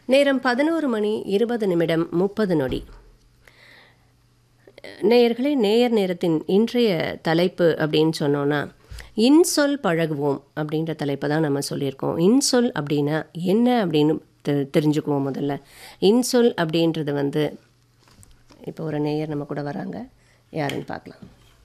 நேரம் பதினோரு மணி இருபது நிமிடம் முப்பது நொடி நேயர்களே நேயர் நேரத்தின் இன்றைய தலைப்பு அப்படின்னு சொன்னோன்னா இன்சொல் பழகுவோம் அப்படின்ற தலைப்பை தான் நம்ம சொல்லியிருக்கோம் இன்சொல் அப்படின்னா என்ன அப்படின்னு தெ- தெரிஞ்சுக்குவோம் முதல்ல இன்சொல் அப்படின்றது வந்து இப்போ ஒரு நேயர் நம்ம கூட வராங்க யாருன்னு பார்க்கலாம்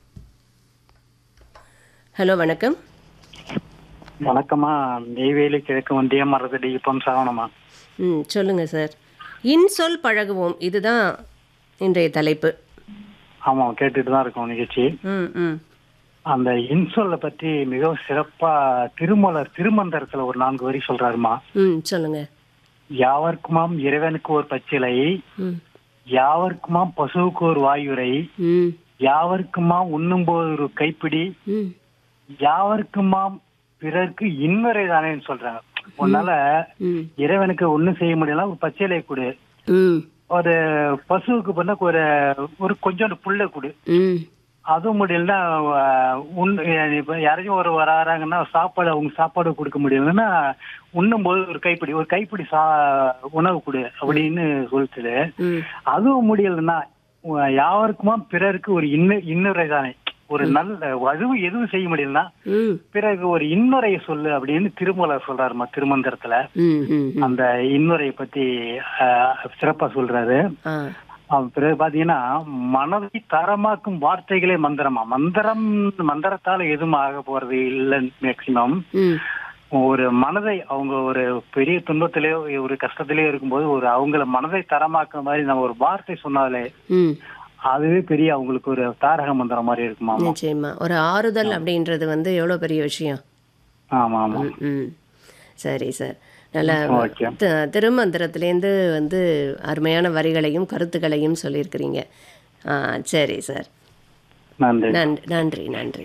ஹலோ வணக்கம் வணக்கம்மா நெய்வேலி கிழக்கு ஒன்றிய மரத்தடி இப்பம் சரவணமா ம் சொல்லுங்கள் சார் இன்சொல் பழகுவோம் இதுதான் இன்றைய தலைப்பு ஆமா கேட்டுட்டு தான் இருக்கோம் நிகழ்ச்சி ம் ம் அந்த இன்சொல்ல பற்றி மிகவும் சிறப்பா திருமலர் திருமந்திரத்துல ஒரு நான்கு வரி சொல்றாருமா ம் சொல்லுங்கள் யாவர்க்குமாம் இறைவனுக்கு ஒரு பச்சிலை ம் யாவர்க்குமாம் பசுவுக்கு ஒரு வாயுரை ம் யாவர்க்குமாம் உண்ணும்போது ஒரு கைப்பிடி ம் யாவர்க்குமாம் பிறர்க்கு இன்னொரு தானேன்னு சொல்றாங்க உன்னால ம் இறைவனுக்கு ஒண்ணும் செய்ய முடியல ஒரு பச்சிலை கொடு ம் ஒரு பசுவுக்கு பண்ண ஒரு ஒரு கொஞ்சோண்டு புல்லை கொடு ம் அதுவும் முடியலன்னா அஹ், உண் இப்ப யாரையும் ஒரு வராங்கன்னா சாப்பாடு அவங்க சாப்பாடு கொடுக்க முடியலன்னா உண்ணும் போது ஒரு கைப்பிடி ஒரு கைப்பிடி சா உணவு கொடு அப்படின்னு சொல்லிட்டு ம் அதுவும் முடியலன்னா உ- யாருக்குமா பிறருக்கு ஒரு இன்ன இன்னுரை தானே ஒரு நல்ல அதுவும் எதுவும் செய்ய முடியலன்னா ம் பிறகு ஒரு இன்னுரையை சொல்லு அப்படின்னு திருமூலர் சொல்றாருமா திருமந்திரத்துல ம் ம் ம். அந்த இன்னுரையை பத்தி அஹ், சிறப்பா சொல்றாரு ஆ அவன் பிறகு பாத்தீங்கன்னா மனதை தரமாக்கும் வார்த்தைகளே மந்திரமா மந்திரம் மந்திரத்தால எதுவும் ஆக போறது இல்லைன்னு மேக்சிமம் ம் ஒரு மனதை அவங்க ஒரு பெரிய துன்பத்திலேயோ ஒரு கஷ்டத்திலேயோ இருக்கும்போது ஒரு அவங்கள மனதை தரமாக்குற மாதிரி நம்ம ஒரு வார்த்தை சொன்னாலே ம் அதுவே பெரிய அவங்களுக்கு ஒரு தாரக மந்திரம் மாதிரி இருக்குமா நிச்சயமா ஒரு ஆறுதல் அப்படின்றது வந்து எவ்வளோ பெரிய விஷயம் ஆமா ஆமா ம், ம் சரி சார் நல்ல ஓகே த- திருமந்திரத்திலேருந்து வந்து அருமையான வரிகளையும் கருத்துக்களையும் சொல்லியிருக்கிறீங்க ஆ சரி சார் நன்றி நன்றி நன்றி நன்றி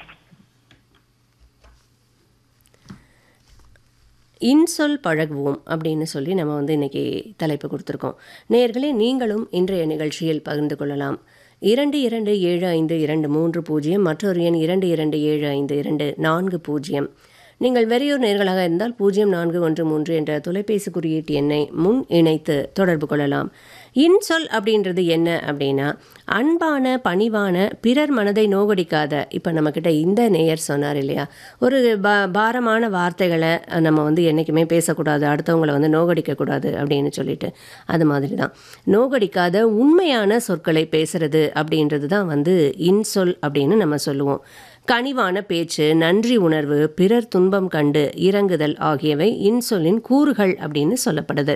இன்சொல் பழகுவோம் அப்படின்னு சொல்லி நம்ம வந்து இன்னைக்கு தலைப்பு கொடுத்துருக்கோம் நேயர்களே நீங்களும் இன்றைய நிகழ்ச்சியில் பகிர்ந்து கொள்ளலாம் இரண்டு இரண்டு ஏழு ஐந்து இரண்டு மூன்று பூஜ்ஜியம் மற்றொரு எண் இரண்டு இரண்டு ஏழு ஐந்து இரண்டு நான்கு பூஜ்ஜியம் நீங்கள் வெளியூர் நேர்களாக இருந்தால் பூஜ்ஜியம் நான்கு ஒன்று மூன்று என்ற தொலைபேசி குறியீட்டு எண்ணை முன் இணைத்து தொடர்பு கொள்ளலாம் இன்சொல் அப்படின்றது என்ன அப்படின்னா அன்பான பணிவான பிறர் மனதை நோகடிக்காத இப்போ நம்மக்கிட்ட இந்த நேயர் சொன்னார் இல்லையா ஒரு பா பாரமான வார்த்தைகளை அஹ், நம்ம வந்து என்றைக்குமே பேசக்கூடாது அடுத்தவங்களை வந்து நோகடிக்கக்கூடாது அப்படின்னு சொல்லிட்டு அது மாதிரி தான் நோகடிக்காத உண்மையான சொற்களை பேசுறது அப்படின்றது தான் வந்து இன்சொல் அப்படின்னு நம்ம சொல்லுவோம் கனிவான பேச்சு நன்றி உணர்வு பிறர் துன்பம் கண்டு இறங்குதல் ஆகியவை இன்சொல்லின் கூறுகள் அப்படின்னு சொல்லப்படுது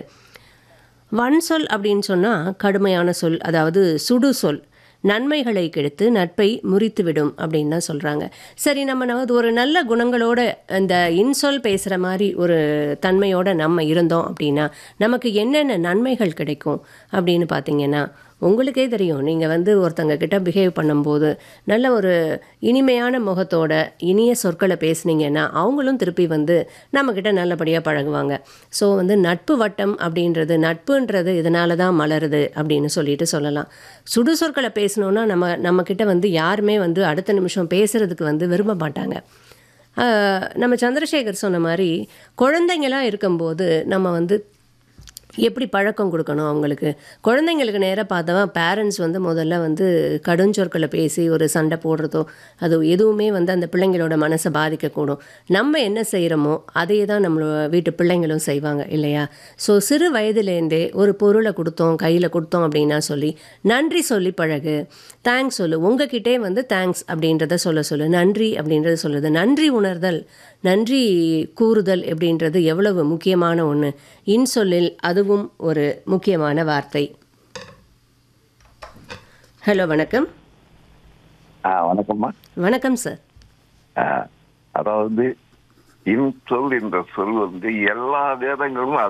வன்சொல் அப்படின்னு சொன்னால் கடுமையான சொல் அதாவது சுடு சொல் நன்மைகளை கெடுத்து நட்பை முறித்துவிடும் அப்படின்னு தான் சொல்கிறாங்க சரி நம்ம வந்து ஒரு நல்ல குணங்களோட இந்த இன்சொல் பேசுகிற மாதிரி ஒரு தன்மையோட நம்ம இருந்தோம் அப்படின்னா நமக்கு என்னென்ன நன்மைகள் கிடைக்கும் அப்படின்னு பார்த்தீங்கன்னா உங்களுக்கே தெரியும் நீங்கள் வந்து ஒருத்தங்க கிட்ட பிஹேவ் பண்ணும்போது நல்ல ஒரு இனிமையான முகத்தோட இனிய சொற்களை பேசுனீங்கன்னா அவங்களும் திருப்பி வந்து நம்மக்கிட்ட நல்லபடியாக பழகுவாங்க ஸோ வந்து நட்பு வட்டம் அப்படின்றது நட்புன்றது இதனால தான் மலருது அப்படின்னு சொல்லிட்டு சொல்லலாம் சுடு சொற்களை பேசணுன்னா நம்ம நம்மக்கிட்ட வந்து யாருமே வந்து அடுத்த நிமிஷம் பேசுகிறதுக்கு வந்து விரும்ப மாட்டாங்க ஆஹ் நம்ம சந்திரசேகர் சொன்ன மாதிரி குழந்தைங்களாம் இருக்கும்போது நம்ம வந்து எப்படி பழக்கம் கொடுக்கணும் அவங்களுக்கு குழந்தைங்களுக்கு நேராக பார்த்தவன் பேரண்ட்ஸ் வந்து முதல்ல வந்து கடுஞ்சொற்களை பேசி ஒரு சண்டை போடுறதோ அது எதுவுமே வந்து அந்த பிள்ளைங்களோட மனசை பாதிக்கக்கூடும் நம்ம என்ன செய்கிறோமோ அதே தான் நம்மளோட வீட்டு பிள்ளைங்களும் செய்வாங்க இல்லையா ஸோ சிறு வயதுலேருந்தே ஒரு பொருளை கொடுத்தோம் கையில் கொடுத்தோம் அப்படின்னா சொல்லி நன்றி சொல்லி பழகு தேங்க்ஸ் சொல்லு உங்ககிட்டே வந்து தேங்க்ஸ் அப்படின்றத சொல்ல சொல்லு நன்றி அப்படின்றத சொல்லுது நன்றி உணர்தல் நன்றி கூறுதல் அப்படின்றது எவ்வளவு முக்கியமான ஒன்று இன்சொல்லில் அதுவும் ஒரு முக்கியமான வார்த்தை ஹலோ வணக்கம் ஆ வணக்கம்மா வணக்கம் சார் ஆ, அதாவது இன்சொல் என்ற சொல் வந்து எல்லா வேதங்களும்